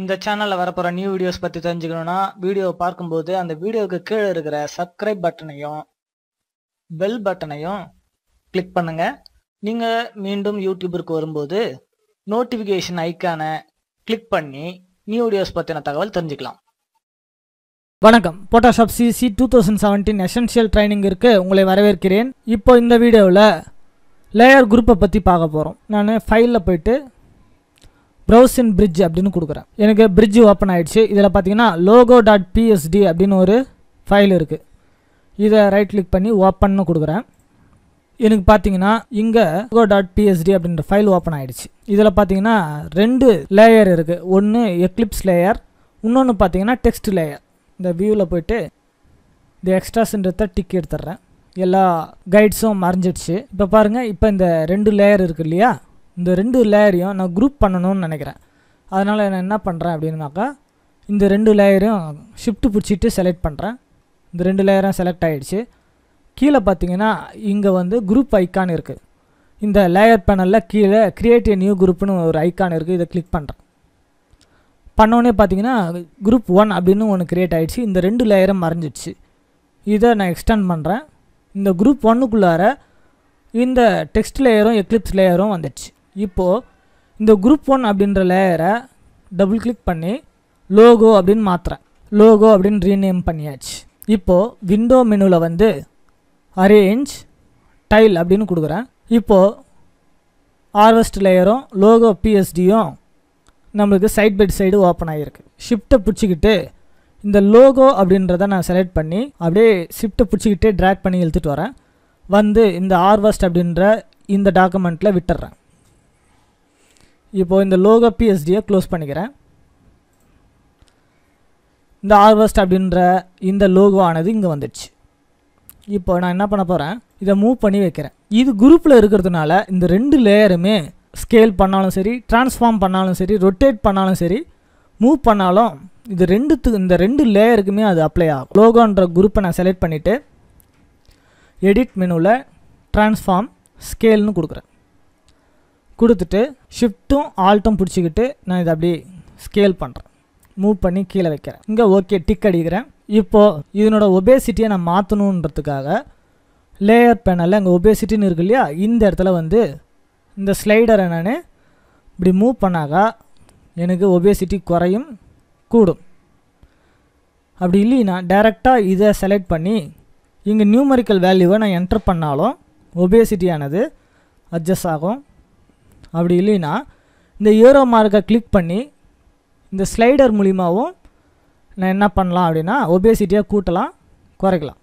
இந்த சேனல்ல வரப்போற நியூ வீடியோஸ் பத்தி தெரிஞ்சுக்கணும்னா வீடியோ பார்க்கும்போது அந்த வீடியோவுக்கு கீழே இருக்கிற சப்ஸ்கிரைப் பட்டனையும் பெல் பட்டனையும் கிளிக் பண்ணுங்க நீங்க மீண்டும் யூடியூபிற்கு வரும்போது நோட்டிபிகேஷன் ஐக்கானை கிளிக் பண்ணி நியூ வீடியோஸ் பத்தின தகவல் தெரிஞ்சுக்கலாம் வணக்கம் Photoshop CC two thousand seventeen essential ட்ரைனிங்கிற்கு உங்களை வரவேற்கிறேன் இப்போ இந்த வீடியோவில் லேயர் குரூப்பை பற்றி பார்க்க போகிறோம் நான் ஃபைலில் போயிட்டு ப்ரௌஸ் இன் பிரிட்ஜ் அப்படின்னு கொடுக்குறேன் எனக்கு பிரிட்ஜ் ஓப்பன் ஆயிடுச்சு இதில் பார்த்தீங்கன்னா லோகோ டாட் பிஎஸ்டி அப்படின்னு ஒரு ஃபைல் இருக்குது இதை ரைட் கிளிக் பண்ணி ஓப்பன்னு கொடுக்குறேன் எனக்கு பார்த்தீங்கன்னா இங்கே லோகோ டாட் பிஎஸ்டி அப்படின்ற ஃபைல் ஓப்பன் ஆயிடுச்சு இதில் பார்த்தீங்கன்னா ரெண்டு லேயர் இருக்குது ஒன்று எக்லிப்ஸ் லேயர் இன்னொன்று பார்த்தீங்கன்னா டெக்ஸ்ட் லேயர் இந்த வியூவில் போயிட்டு இந்த எக்ஸ்ட்ராஸ்ன்றத டிக் எடுத்துட்றேன் எல்லா கைட்ஸும் மறைஞ்சிடுச்சு இப்போ பாருங்கள் இப்போ இந்த ரெண்டு லேயர் இருக்கு இல்லையா இந்த ரெண்டு லேயரையும் நான் குரூப் பண்ணணும்னு நினைக்கிறேன் அதனால் நான் என்ன பண்ணுறேன் அப்படின்னாக்கா இந்த ரெண்டு லேயரையும் ஷிஃப்ட் பிடிச்சிட்டு செலக்ட் பண்ணுறேன் இந்த ரெண்டு லேயரும் செலக்ட் ஆகிடுச்சு கீழே பார்த்தீங்கன்னா இங்கே வந்து குரூப் ஐக்கான் இருக்குது இந்த லேயர் பேனலில் கீழே கிரியேட் நியூ குரூப்னு ஒரு ஐக்கான் இருக்குது இதை கிளிக் பண்ணுறேன் பண்ணோடனே பார்த்தீங்கன்னா குரூப் ஒன் அப்படின்னு ஒன்று கிரியேட் ஆகிடுச்சு இந்த ரெண்டு லேயரும் மறைஞ்சிடுச்சு இதை நான் எக்ஸ்டெண்ட் பண்ணுறேன் இந்த குரூப் ஒன்றுக்குள்ளார இந்த டெக்ஸ்ட் லேயரும் எக்லிப்ஸ் லேயரும் வந்துடுச்சு இப்போது இந்த குரூப் ஒன் அப்படின்ற லேயரை டபுள் கிளிக் பண்ணி லோகோ அப்படின்னு மாற்றுறேன் லோகோ அப்படின்னு ரீநேம் பண்ணியாச்சு இப்போது விண்டோ மெனுவில் வந்து அரேஞ்ச் டைல் அப்படின்னு கொடுக்குறேன் இப்போது ஆர்வெஸ்ட் லேயரும் லோகோ பிஎஸ்டியும் நம்மளுக்கு சைட் பை சைடு ஓப்பன் ஆகிருக்கு ஷிஃப்ட்டை பிடிச்சிக்கிட்டு இந்த லோகோ அப்படின்றத நான் செலக்ட் பண்ணி அப்படியே ஷிஃப்ட்டை பிடிச்சிக்கிட்டே ட்ராக் பண்ணி இழுத்துட்டு வரேன் வந்து இந்த ஆர்வஸ்ட் அப்படின்ற இந்த டாக்குமெண்ட்டில் விட்டுறேன் இப்போது இந்த லோகோ பிஎஸ்டியை க்ளோஸ் பண்ணிக்கிறேன் இந்த ஆர்வஸ்ட் அப்படின்ற இந்த லோகோ ஆனது இங்கே வந்துடுச்சு இப்போ நான் என்ன பண்ண போகிறேன் இதை மூவ் பண்ணி வைக்கிறேன் இது குரூப்பில் இருக்கிறதுனால இந்த ரெண்டு லேயருமே ஸ்கேல் பண்ணாலும் சரி ட்ரான்ஸ்ஃபார்ம் பண்ணாலும் சரி ரொட்டேட் பண்ணாலும் சரி மூவ் பண்ணாலும் இது ரெண்டுத்துக்கு இந்த ரெண்டு லேயருக்குமே அது அப்ளை ஆகும் லோகோன்ற குரூப்பை நான் செலக்ட் பண்ணிவிட்டு எடிட் மெனுவில் ட்ரான்ஸ்ஃபார்ம் ஸ்கேல்னு கொடுக்குறேன் கொடுத்துட்டு ஷிஃப்ட்டும் ஆல்ட்டும் பிடிச்சிக்கிட்டு நான் இதை அப்படியே ஸ்கேல் பண்ணுறேன் மூவ் பண்ணி கீழே வைக்கிறேன் இங்கே ஓகே டிக் அடிக்கிறேன் இப்போது இதனோட ஒபேசிட்டியை நான் மாற்றணுன்றதுக்காக லேயர் பேனலில் அங்கே ஒபேசிட்டின்னு இருக்கு இல்லையா இந்த இடத்துல வந்து இந்த ஸ்லைடரை நான் இப்படி மூவ் பண்ணாக்கா எனக்கு ஒபேசிட்டி குறையும் கூடும் அப்படி இல்லைன்னா டைரெக்டாக இதை செலக்ட் பண்ணி இங்கே நியூமரிக்கல் வேல்யூவை நான் என்டர் பண்ணாலும் ஒபேசிட்டியானது அட்ஜஸ்ட் ஆகும் அப்படி இல்லைன்னா இந்த ஏரோ மார்க்கை கிளிக் பண்ணி இந்த ஸ்லைடர் மூலிமாவும் நான் என்ன பண்ணலாம் அப்படின்னா ஒபேசிட்டியை கூட்டலாம் குறைக்கலாம்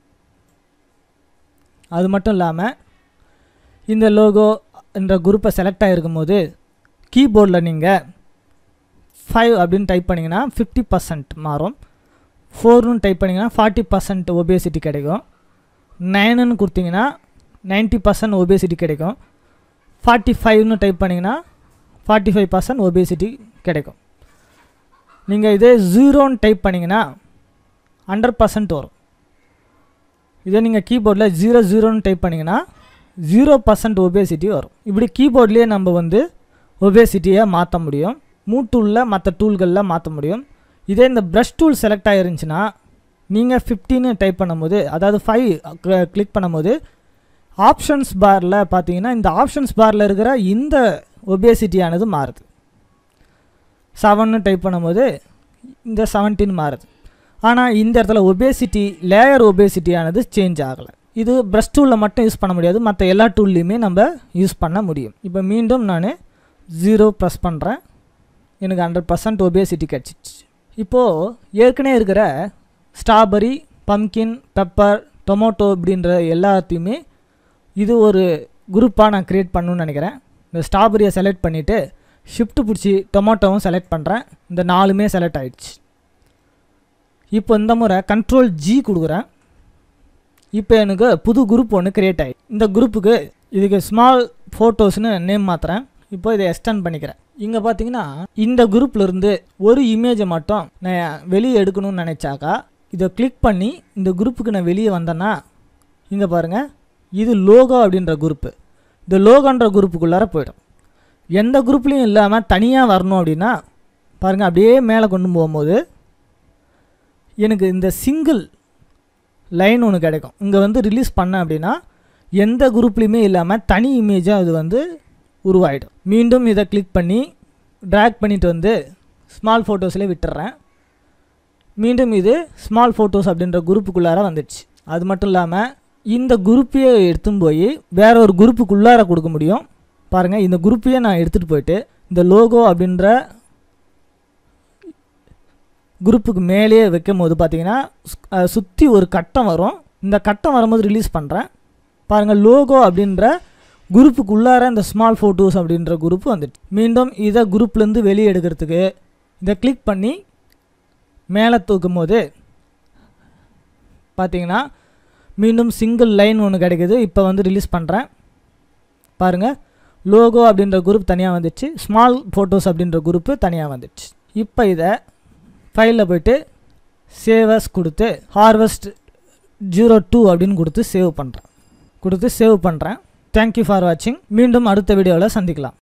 அது மட்டும் இல்லாமல் இந்த லோகோ என்ற குரூப்பை செலக்ட் ஆகிருக்கும் போது கீபோர்டில் நீங்கள் ஃபைவ் அப்படின்னு டைப் பண்ணிங்கன்னா ஃபிஃப்டி பர்சன்ட் மாறும் ஃபோர்னு டைப் பண்ணிங்கன்னா ஃபார்ட்டி பர்சன்ட் ஒபேசிட்டி கிடைக்கும் நைனுன்னு கொடுத்தீங்கன்னா நைன்ட்டி பர்சன்ட் ஒபேசிட்டி கிடைக்கும் ஃபார்ட்டி ஃபைவ்னு டைப் பண்ணிங்கன்னா ஃபார்ட்டி ஃபைவ் பர்சன்ட் ஒபேசிட்டி கிடைக்கும் நீங்கள் இதே ஜீரோன்னு டைப் பண்ணிங்கன்னா ஹண்ட்ரட் பர்சன்ட் வரும் இதே நீங்கள் கீபோர்டில் ஜீரோ ஜீரோன்னு டைப் பண்ணிங்கன்னா ஜீரோ பர்சன்ட் ஒபேசிட்டி வரும் இப்படி கீபோர்ட்லேயே நம்ம வந்து ஒபேசிட்டியை மாற்ற முடியும் மூ டூலில் மற்ற டூல்களில் மாற்ற முடியும் இதே இந்த ப்ரஷ் டூல் செலக்ட் ஆகிருந்துச்சுன்னா நீங்கள் ஃபிஃப்டின்னு டைப் பண்ணும்போது அதாவது ஃபைவ் கிளிக் பண்ணும்போது ஆப்ஷன்ஸ் பாரில் பார்த்தீங்கன்னா இந்த ஆப்ஷன்ஸ் பாரில் இருக்கிற இந்த ஒபேசிட்டியானது மாறுது செவன்னு டைப் பண்ணும்போது இந்த செவன்டீன் மாறுது ஆனால் இந்த இடத்துல ஒபேசிட்டி லேயர் ஒபேசிட்டியானது சேஞ்ச் ஆகலை இது ப்ரஷ் டூலில் மட்டும் யூஸ் பண்ண முடியாது மற்ற எல்லா டூல்லையுமே நம்ம யூஸ் பண்ண முடியும் இப்போ மீண்டும் நான் ஜீரோ ப்ரெஸ் பண்ணுறேன் எனக்கு ஹண்ட்ரட் பர்சன்ட் ஒபேசிட்டி கிடச்சிச்சு இப்போது ஏற்கனவே இருக்கிற ஸ்ட்ராபெரி பம்கின் பெப்பர் டொமோட்டோ இப்படின்ற எல்லாத்தையுமே இது ஒரு குரூப்பாக நான் க்ரியேட் பண்ணணுன்னு நினைக்கிறேன் இந்த ஸ்ட்ராபெரியை செலக்ட் பண்ணிவிட்டு ஷிஃப்ட் பிடிச்சி டொமேட்டோவும் செலக்ட் பண்ணுறேன் இந்த நாலுமே செலக்ட் ஆகிடுச்சு இப்போ இந்த முறை கண்ட்ரோல் ஜி கொடுக்குறேன் இப்போ எனக்கு புது குரூப் ஒன்று க்ரியேட் ஆகி இந்த குரூப்புக்கு இதுக்கு ஸ்மால் ஃபோட்டோஸ்னு நேம் மாற்றுறேன் இப்போ இதை எக்ஸ்டெண்ட் பண்ணிக்கிறேன் இங்கே பார்த்தீங்கன்னா இந்த குரூப்லேருந்து ஒரு இமேஜை மட்டும் நான் வெளியே எடுக்கணும்னு நினச்சாக்கா இதை கிளிக் பண்ணி இந்த குரூப்புக்கு நான் வெளியே வந்தேன்னா இங்கே பாருங்கள் இது லோகோ அப்படின்ற குரூப்பு இந்த லோகோன்ற குரூப்புக்குள்ளார போயிடும் எந்த குரூப்லேயும் இல்லாமல் தனியாக வரணும் அப்படின்னா பாருங்கள் அப்படியே மேலே கொண்டு போகும்போது எனக்கு இந்த சிங்கிள் லைன் ஒன்று கிடைக்கும் இங்கே வந்து ரிலீஸ் பண்ணேன் அப்படின்னா எந்த குரூப்லேயுமே இல்லாமல் தனி இமேஜாக அது வந்து உருவாயிடும் மீண்டும் இதை கிளிக் பண்ணி ட்ராக் பண்ணிட்டு வந்து ஸ்மால் ஃபோட்டோஸ்லேயே விட்டுறேன் மீண்டும் இது ஸ்மால் ஃபோட்டோஸ் அப்படின்ற குரூப்புக்குள்ளார வந்துடுச்சு அது மட்டும் இல்லாமல் இந்த குரூப்பையே எடுத்துன்னு போய் வேற ஒரு குரூப்புக்குள்ளார கொடுக்க முடியும் பாருங்கள் இந்த குரூப்பையே நான் எடுத்துகிட்டு போயிட்டு இந்த லோகோ அப்படின்ற குரூப்புக்கு மேலேயே வைக்கும் போது பார்த்தீங்கன்னா சுற்றி ஒரு கட்டம் வரும் இந்த கட்டம் வரும்போது ரிலீஸ் பண்ணுறேன் பாருங்கள் லோகோ அப்படின்ற குரூப்புக்கு உள்ளார இந்த ஸ்மால் ஃபோட்டோஸ் அப்படின்ற குரூப் வந்துட்டு மீண்டும் இதை குரூப்லேருந்து வெளியே எடுக்கிறதுக்கு இதை கிளிக் பண்ணி மேலே தூக்கும் போது பார்த்தீங்கன்னா மீண்டும் சிங்கிள் லைன் ஒன்று கிடைக்குது இப்போ வந்து ரிலீஸ் பண்ணுறேன் பாருங்கள் லோகோ அப்படின்ற குரூப் தனியாக வந்துடுச்சு ஸ்மால் ஃபோட்டோஸ் அப்படின்ற குரூப்பு தனியாக வந்துடுச்சு இப்போ இதை ஃபைலில் போயிட்டு சேவஸ் கொடுத்து ஹார்வெஸ்ட் ஜீரோ டூ அப்படின்னு கொடுத்து சேவ் பண்ணுறேன் கொடுத்து சேவ் பண்ணுறேன் தேங்க்யூ ஃபார் வாட்சிங் மீண்டும் அடுத்த வீடியோவில் சந்திக்கலாம்